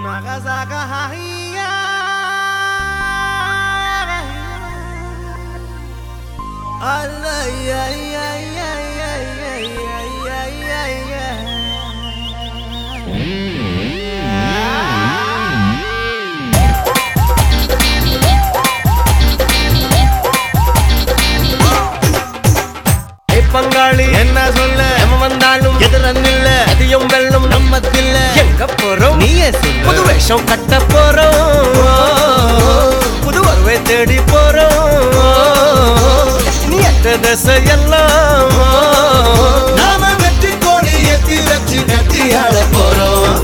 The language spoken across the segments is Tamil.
ஏய் பங்காளி என்ன சொல்ல எவன் வந்தாலும் எதிரன் இல்ல அதிகம் வெள்ளம் நம்ம தில்ல எங்க போறோம் நீயே சொல்லு புது வேஷம் கட்ட போறோம் புது வருவை தேடி போறோம் நீ எத்த திசை எல்லாம் நாம வெற்றி கோடி ஏத்தி வச்சு நட்டி ஆட போறோம்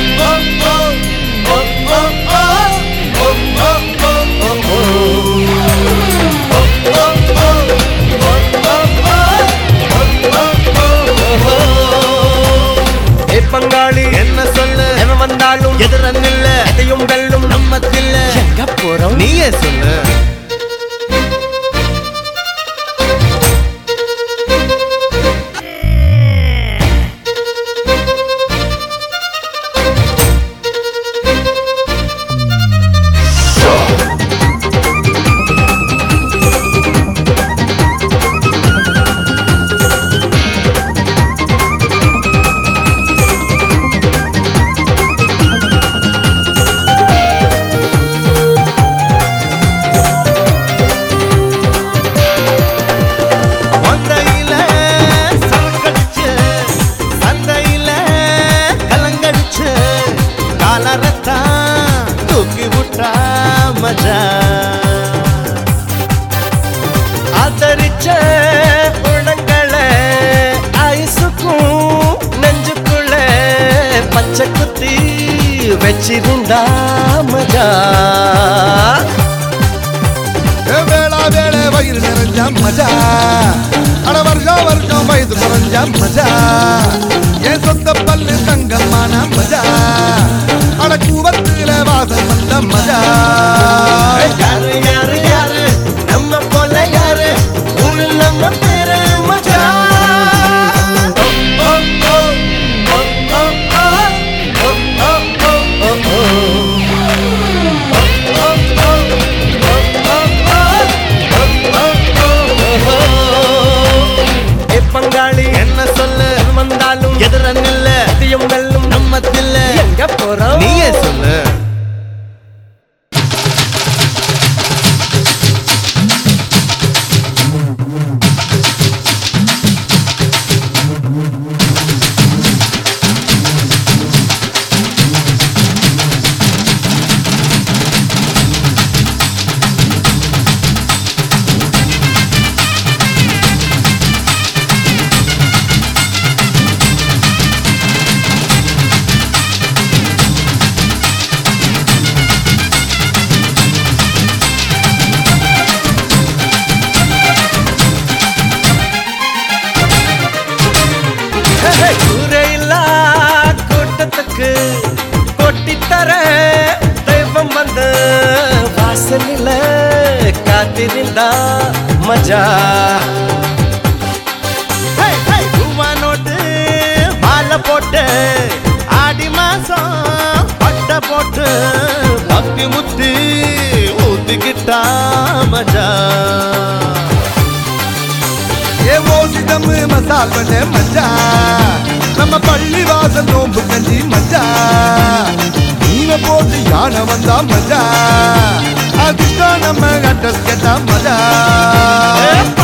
ஏய் பங்காளி என்ன சொல்ல எவன் வந்தாலும் எதிரன் இல்ல எதையும் வெல்லும் நம்ம தில்ல எங்க போறோம் நீயே சொல்லு மந்தையில சரக்கடிச்சு சந்தையில கலங்கடிச்சு காலரத்தான் தூக்கி விட்டா மஜா ஆதரிச்ச உணங்களை ஐசுக்கும் நெஞ்சுக்குள்ள பச்சை குத்தி வச்சிருந்தா மஜா ஏ வேளா வேளை வயிறு நிறைஞ்சா மஜா அட வருஷம் வருஷம் வயது குறைஞ்சா மஜா என் சொந்த பல்லு தங்கமான மஜா அட கூவத்துல வாசம் வந்த மஜா யாரு யாரு யாரு நம்ம போல யாரு ஊரு நம்ம பேரு மச்சான் ஓ, ஓ, ஓ, ஓ, ஓ, ஓ, ஓ, ஓ, ஓ, ஓ, ஓ. ஓ, ஓ, ஓ, ஓ, ஓ, ஓ, ஓ, ஓ, ஓ. ஏ பங்காளி என்ன சொல்லு எவன் வந்தாலும் எதிரன் இல்ல எதையும் வெல்லும் நம்ம தில்ல எங்க போறோம் நீயே சொல்லு கூரையில்லா கூட்டத்துக்கு கொட்டித்தர தெய்வம் வந்து வாசலில காத்திருந்தா மஜா ஹே, ஹே, ரூபா நோட்டு மாலை போட்டு ஆடி மாசம் பட்டை போட்டு பக்தி முத்தி ஊத்திக்கிட்டா மஜா ஏ ஓசிதம் மசால் பண்ண மஜா நம்ம பள்ளி வாசல் நோம்பு கஞ்சி மஜா மீனை போட்டு யானை வந்தா மஜா அதிர்ஷ்டம் நம்ம அட்ரஸ் கேட்டா மஜா ஏ